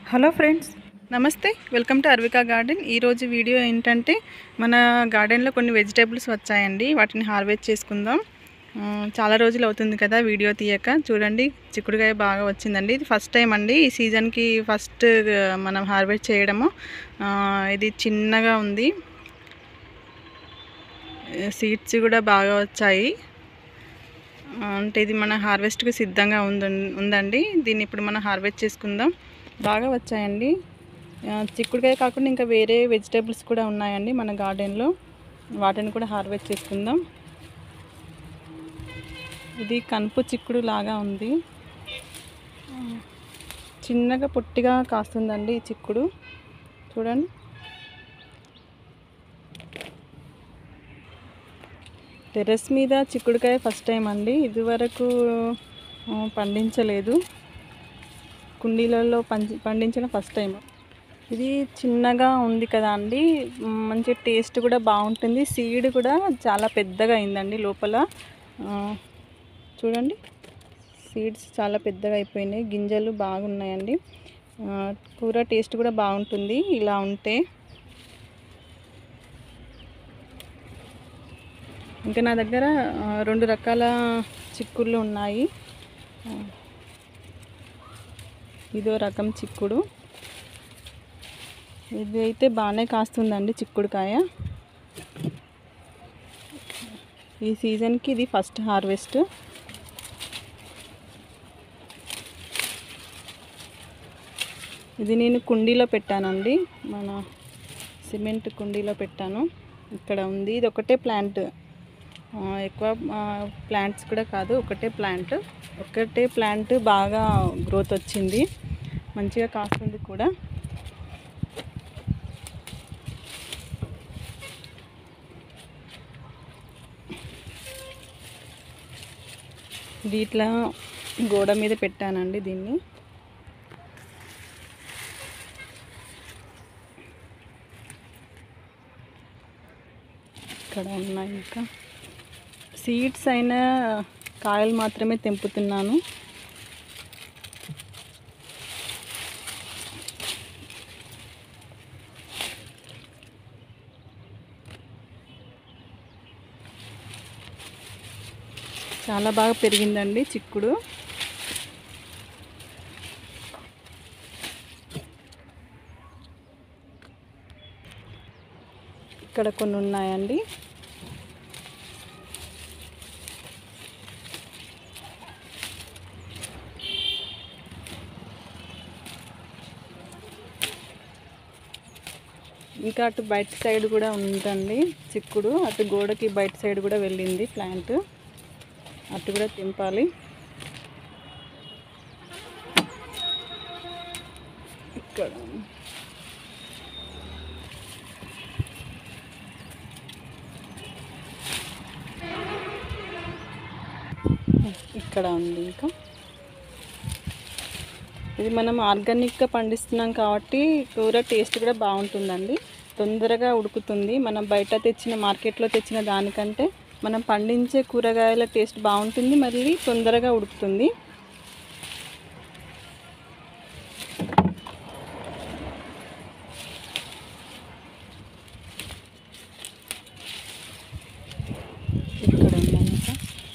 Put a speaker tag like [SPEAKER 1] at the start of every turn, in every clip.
[SPEAKER 1] hello friends namaste welcome to Arvika garden ఈరోజు video ఏంటంటే మన గార్డెన్లో కొన్ని వెజిటేబుల్స్ వచ్చాయండి వాటిని హార్వెస్ట్ చేసుకుందాం ఆ, చాలా రోజులు అవుతుంది కదా వీడియో తీయక చూడండి చిక్కుడుకాయ బాగా వచ్చిందండి ఇది ఫస్ట్ టైం అండి ఈ సీజన్కి ఫస్ట్ మనం హార్వెస్ట్ చేయడము ఆ, ఇది చిన్నగా ఉంది సీడ్స్ కూడా బాగా వచ్చాయి ఆ, అంటే ఇది మన హార్వెస్ట్కి సిద్ధంగా ఉంది ఉందండి దీన్ని ఇప్పుడు మనం హార్వెస్ట్ చేసుకుందాం బాగా వచ్చాయండి ఆ, చిక్కుడుకాయ కాకుండా ఇంకా వేరే వెజిటేబుల్స్ కూడా ఉన్నాయండి మన గార్డెన్లో వాటిని కూడా హార్వెస్ట్ చేసుకుందాం ఇది కనుపు చిక్కుడు లాగా ఉంది ఆ, చిన్నగా పొట్టిగా కాస్తుందండి ఈ చిక్కుడు చూడండి టెర్రస్ మీద చిక్కుడుకాయ ఫస్ట్ టైం అండి ఇదివరకు ఆ, పండించలేదు కుండీలలో పంచి పండించడం ఫస్ట్ టైం ఇది చిన్నగా ఉంది కదా అండి మ్, మంచి టేస్ట్ కూడా బాగుంటుంది సీడ్ కూడా చాలా పెద్దగా అయిందండి లోపల ఆ, చూడండి సీడ్స్ చాలా పెద్దగా అయిపోయినాయి గింజలు బాగున్నాయండి ఆ, కూర టేస్ట్ కూడా బాగుంటుంది ఇలా ఉంటే ఇంకా నా దగ్గర ఆ, రెండు రకాల చిక్కుళ్ళు ఉన్నాయి ఆ, ఇదో రకం చిక్కుడు ఇది అయితే బాగానే కాస్తుందండి చిక్కుడుకాయ ఈ సీజన్కి ఇది ఫస్ట్ హార్వెస్ట్ ఇది నేను కుండీలో పెట్టానండి మన సిమెంట్ కుండీలో పెట్టాను ఇక్కడ ఉంది ఇది ఒకటే ప్లాంట్ ఆ, ఎక్కువ ప్లాంట్స్ కూడా కాదు ఒకటే ప్లాంట్ ఒకటే ప్లాంట్ బాగా గ్రోత్ వచ్చింది మంచిగా కాస్తుంది కూడా ఇది ఇట్లా గోడ మీద పెట్టానండి దీన్ని ఇక్కడ ఉన్నాయి ఇంకా సీడ్స్ అయినా కాయలు మాత్రమే తెంపుతున్నాను చాలా బాగా పెరిగిందండి చిక్కుడు ఇక్కడ కొన్ని ఉన్నాయండి ఇంకా అటు బయట సైడ్ కూడా ఉందండి చిక్కుడు అటు గోడకి బయట సైడ్ కూడా వెళ్ళింది ప్లాంట్ అటు కూడా తెంపాలి ఇక్కడ ఇక్కడ ఉంది ఇంకా ఇది మనం ఆర్గానిక్గా పండిస్తున్నాం కాబట్టి కూర టేస్ట్ కూడా బాగుంటుందండి తొందరగా ఉడుకుతుంది మనం బయట తెచ్చిన మార్కెట్లో తెచ్చిన దానికంటే మనం పండించే కూరగాయల టేస్ట్ బాగుంటుంది మళ్ళీ తొందరగా ఉడుకుతుంది ఇక్కడ ఉన్నాయి ఇంకా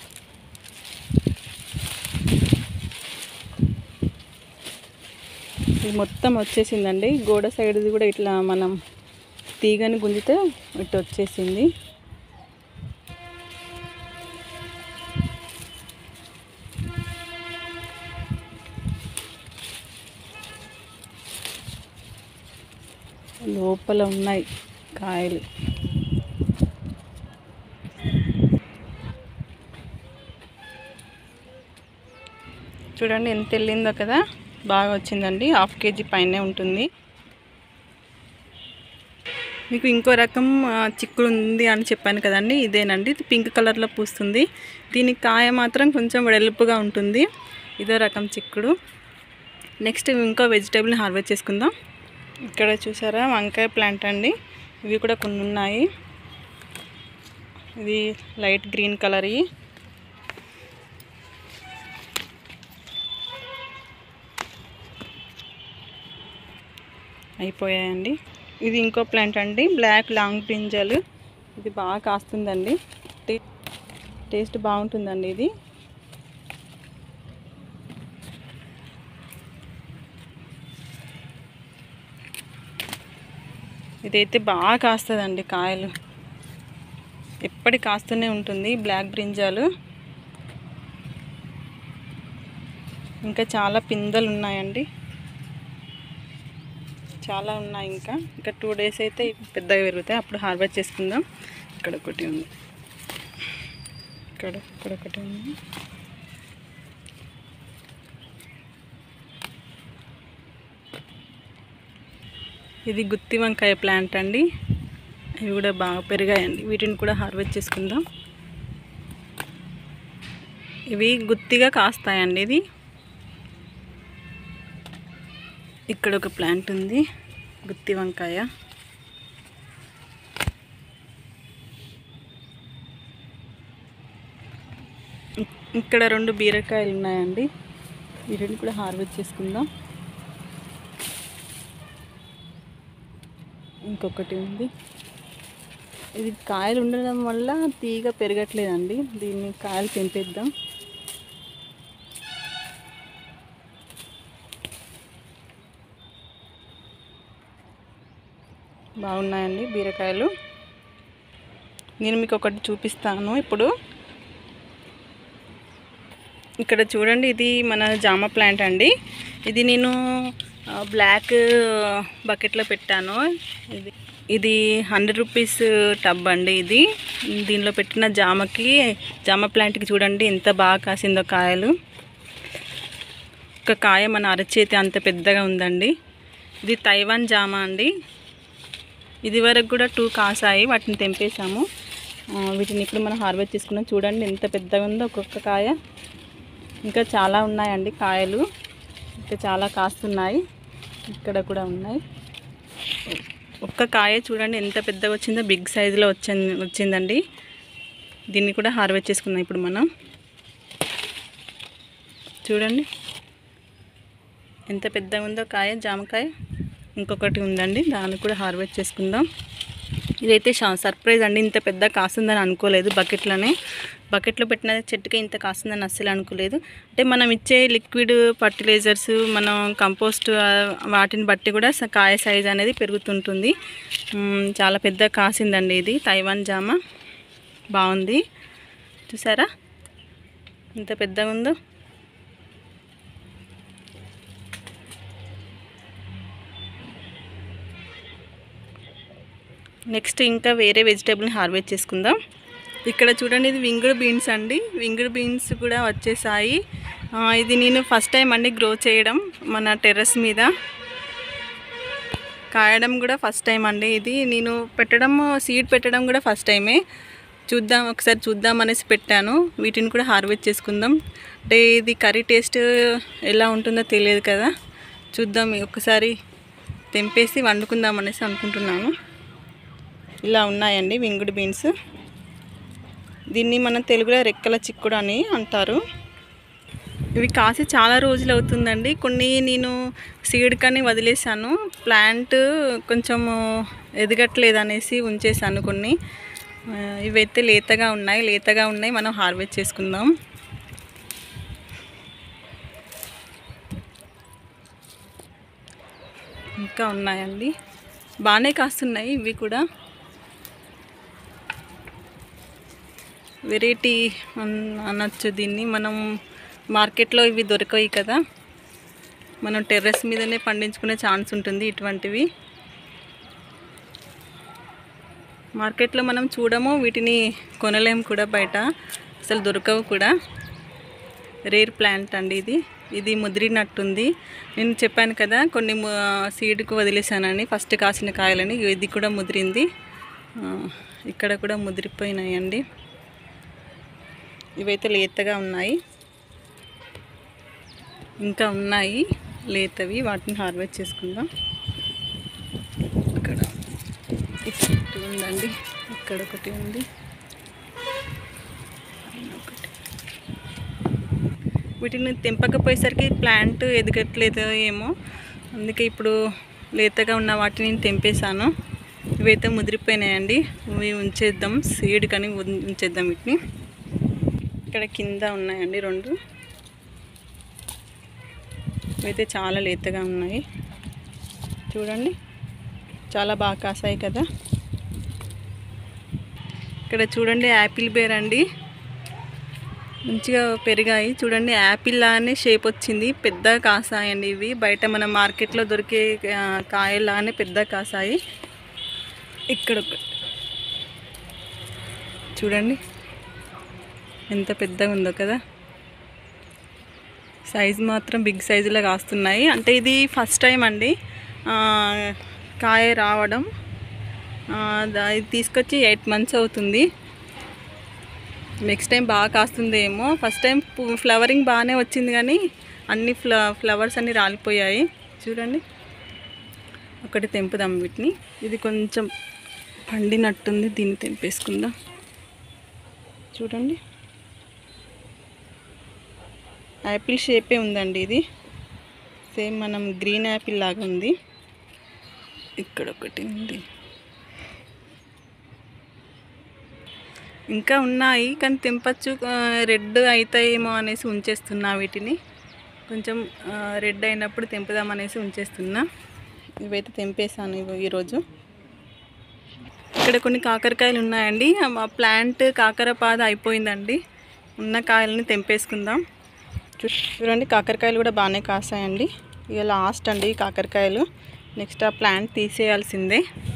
[SPEAKER 1] ఇది మొత్తం వచ్చేసిందండి గోడ సైడ్ది కూడా ఇట్లా మనం తీగని గుంజితే ఇటు వచ్చేసింది లోపల ఉన్నాయి కాయలు చూడండి ఎంత వెళ్ళిందో కదా బాగా వచ్చిందండి హాఫ్ కేజీ పైనే ఉంటుంది మీకు ఇంకో రకం ఆ, చిక్కుడు ఉంది అని చెప్పాను కదండి ఇదేనండి ఇది పింక్ కలర్లో పూస్తుంది దీని కాయ మాత్రం కొంచెం వెడల్పుగా ఉంటుంది ఇదో రకం చిక్కుడు నెక్స్ట్ ఇంకో వెజిటేబుల్ని హార్వెస్ట్ చేసుకుందాం ఇక్కడ చూసారా వంకాయ ప్లాంట్ అండి ఇవి కూడా కొన్ని ఉన్నాయి ఇది లైట్ గ్రీన్ కలర్ అయిపోయాయండి ఇది ఇంకో ప్లాంట్ అండి బ్లాక్ లాంగ్ బ్రింజాలు ఇది బాగా కాస్తుందండి టే టేస్ట్ బాగుంటుందండి ఇది ఇదైతే బాగా కాస్తుందండి కాయలు ఎప్పటి కాస్తూనే ఉంటుంది బ్లాక్ బ్రింజాలు ఇంకా చాలా పిందెలు ఉన్నాయండి చాలా ఉన్నాయి ఇంకా ఇంకా టూ డేస్ అయితే పెద్దగా పెరుగుతాయి అప్పుడు హార్వెస్ట్ చేసుకుందాం ఇక్కడ ఒకటి ఉంది ఇక్కడ ఇక్కడ ఒకటి ఉంది ఇది గుత్తి వంకాయ ప్లాంట్ అండి ఇవి కూడా బాగా పెరిగాయండి వీటిని కూడా హార్వెస్ట్ చేసుకుందాం ఇవి గుత్తిగా కాస్తాయండి ఇది ఇక్కడ ఒక ప్లాంట్ ఉంది గుత్తి వంకాయ ఇక్- ఇక్కడ రెండు బీరకాయలు ఉన్నాయండి వీటిని కూడా హార్వెస్ట్ చేసుకుందాం ఇంకొకటి ఉంది ఇది కాయలు ఉండడం వల్ల తీగ పెరగట్లేదండి దీన్ని కాయలు తెంపేద్దాం బాగున్నాయండి బీరకాయలు నేను మీకు ఒకటి చూపిస్తాను ఇప్పుడు ఇక్కడ చూడండి ఇది మన జామ ప్లాంట్ అండి ఇది నేను ఆ, బ్లాక్ బకెట్లో పెట్టాను ఇది ఇది హండ్రెడ్ రూపీస్ టబ్ అండి ఇది దీనిలో పెట్టిన జామకి జామ ప్లాంట్కి చూడండి ఎంత బాగా కాసిందో కాయలు ఒక కాయ మన అరచేతి అంత పెద్దగా ఉందండి ఇది తైవాన్ జామ అండి ఇది వరకు కూడా టూ కాసాయి వాటిని తెంపేసాము ఆ, వీటిని ఇప్పుడు మనం హార్వెస్ట్ చేసుకున్నాం చూడండి ఎంత పెద్దగా ఉందో ఒక్కొక్క కాయ ఇంకా చాలా ఉన్నాయండి కాయలు ఇంకా చాలా కాస్తున్నాయి ఇక్కడ కూడా ఉన్నాయి ఒక్క కాయ చూడండి ఎంత పెద్దగా వచ్చిందో బిగ్ సైజులో వచ్చింది వచ్చిందండి దీన్ని కూడా హార్వెస్ట్ చేసుకుందాం ఇప్పుడు మనం చూడండి ఎంత పెద్దగా ఉందో కాయ జామకాయ ఇంకొకటి ఉందండి దాన్ని కూడా హార్వెస్ట్ చేసుకుందాం ఇదైతే షా- సర్ప్రైజ్ అండి ఇంత పెద్ద కాస్తుందని అనుకోలేదు బకెట్లోనే బకెట్లో పెట్టిన చెట్టుకి ఇంత కాస్తుందని అస్సలు అనుకోలేదు అంటే మనం ఇచ్చే లిక్విడ్ ఫర్టిలైజర్స్ మనం కంపోస్ట్ ఆ, వాటిని బట్టి కూడా స- కాయ సైజ్ అనేది పెరుగుతుంటుంది మ్, చాలా పెద్ద కాసిందండి ఇది తైవాన్ జామ బాగుంది చూసారా ఎంత పెద్దగా ఉందో నెక్స్ట్ ఇంకా వేరే వెజిటేబుల్ని హార్వెస్ట్ చేసుకుందాం ఇక్కడ చూడండి ఇది వింగుడు బీన్స్ అండి వింగుడు బీన్స్ కూడా వచ్చేసాయి ఆ, ఇది నేను ఫస్ట్ టైం అండి గ్రో చేయడం మన టెర్రస్ మీద కాయడం కూడా ఫస్ట్ టైం అండి ఇది నేను పెట్టడం సీడ్ పెట్టడం కూడా ఫస్ట్ టైమే చూద్దాం ఒకసారి చూద్దాం అనేసి పెట్టాను వీటిని కూడా హార్వెస్ట్ చేసుకుందాం అంటే ఇది కర్రీ టేస్ట్ ఎలా ఉంటుందో తెలియదు కదా చూద్దాం ఒకసారి తెంపేసి వండుకుందాం అనేసి అనుకుంటున్నాను ఇలా ఉన్నాయండి వింగుడు బీన్స్ దీన్ని మనం తెలుగులో రెక్కల చిక్కుడు అని అంటారు ఇవి కాసి చాలా రోజులు అవుతుందండి కొన్ని నేను సీడ్ కానీ వదిలేసాను ప్లాంట్ కొంచెం ఎదగట్లేదు అనేసి ఉంచేసాను కొన్ని ఆ, ఇవైతే లేతగా ఉన్నాయి లేతగా ఉన్నాయి మనం హార్వెస్ట్ చేసుకుందాం ఇంకా ఉన్నాయండి బాగానే కాస్తున్నాయి ఇవి కూడా వెరైటీ అన్- అనొచ్చు దీన్ని మనం మార్కెట్లో ఇవి దొరకవు కదా మనం టెర్రస్ మీదనే పండించుకునే ఛాన్స్ ఉంటుంది ఇటువంటివి మార్కెట్లో మనం చూడము వీటిని కొనలేము కూడా బయట అసలు దొరకవు కూడా రేర్ ప్లాంట్ అండి ఇది ఇది ముదిరినట్టుంది నేను చెప్పాను కదా కొన్ని ము- సీడ్కు వదిలేసానని ఫస్ట్ కాసిన కాయలని ఇది కూడా ముదిరింది ఆ, ఇక్కడ కూడా ముదిరిపోయినాయండి ఇవైతే లేతగా ఉన్నాయి ఇంకా ఉన్నాయి లేతవి వాటిని హార్వెస్ట్ చేసుకుందాం ఇక్కడ ఇక్కడ ఉందండి ఇక్కడ ఒకటి ఉంది పైన ఒకటి వీటిని తెంపకపోయేసరికి ప్లాంట్ ఎదగట్లేదు ఏమో అందుకే ఇప్పుడు లేతగా ఉన్న వాటిని నేను తెంపేశాను ఇవైతే ముదిరిపోయినాయండి ఇవి ఉంచేద్దాం సీడ్ కానీ ఉం- ఉంచేద్దాం వీటిని ఇక్కడ కింద ఉన్నాయండి రెండు ఇవైతే చాలా లేతగా ఉన్నాయి చూడండి చాలా బాగా కాసాయి కదా ఇక్కడ చూడండి యాపిల్ బేర్ అండి మంచిగా పెరిగాయి చూడండి యాపిల్ లాగానే షేప్ వచ్చింది పెద్ద కాసాయండి ఇవి బయట మన మార్కెట్లో దొరికే ఆ, కాయలాగానే పెద్ద కాసాయి ఇక్కడ ఒక- చూడండి ఎంత పెద్దగా ఉందో కదా సైజ్ మాత్రం బిగ్ సైజులో కాస్తున్నాయి అంటే ఇది ఫస్ట్ టైం అండి ఆ, కాయ రావడం ఆ, దా- ఇది తీసుకొచ్చి ఎయిట్ మంత్స్ అవుతుంది నెక్స్ట్ టైం బాగా కాస్తుందేమో ఫస్ట్ టైం పు- ఫ్లవరింగ్ బాగానే వచ్చింది కానీ అన్ని ఫ్ల ఫ్లవర్స్ అన్నీ రాలిపోయాయి చూడండి ఒకటి తెంపుదాం వీటిని ఇది కొంచెం పండినట్టుంది దీన్ని తెంపేసుకుందాం చూడండి యాపిల్ షేపే ఉందండి ఇది సేమ్ మనం గ్రీన్ యాపిల్ లాగా ఉంది ఇక్కడ ఒకటి ఉంది ఇంకా ఉన్నాయి కానీ తెంపచ్చు రెడ్ అవుతాయేమో అనేసి ఉంచేస్తున్నా వీటిని కొంచెం రెడ్ అయినప్పుడు తెంపుదామనేసి ఉంచేస్తున్నా ఇవైతే తెంపేశాను ఇవి ఈరోజు ఇక్కడ కొన్ని కాకరకాయలు ఉన్నాయండి ఆ ప్లాంట్ కాకరపాద అయిపోయిందండి ఉన్న కాయలని తెంపేసుకుందాం చూ- చూడండి కాకరకాయలు కూడా బాగానే కాసాయండి ఇక లాస్ట్ అండి ఈ కాకరకాయలు నెక్స్ట్ ఆ ప్లాంట్ తీసేయాల్సిందే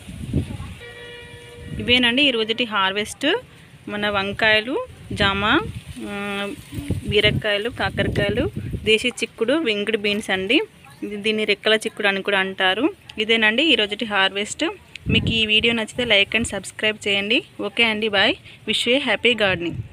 [SPEAKER 1] ఇవేనండి ఈ రోజుటి హార్వెస్ట్ మన వంకాయలు జామ ఆ, బీరకాయలు కాకరకాయలు దేశీ చిక్కుడు వెంకుడు బీన్స్ అండి ఇది దీన్ని రెక్కల చిక్కుడు అని కూడా అంటారు ఇదేనండి ఈ రోజుటి హార్వెస్ట్ మీకు ఈ వీడియో నచ్చితే లైక్ అండ్ సబ్స్క్రైబ్ చేయండి ఓకే అండి bye wish you happy gardening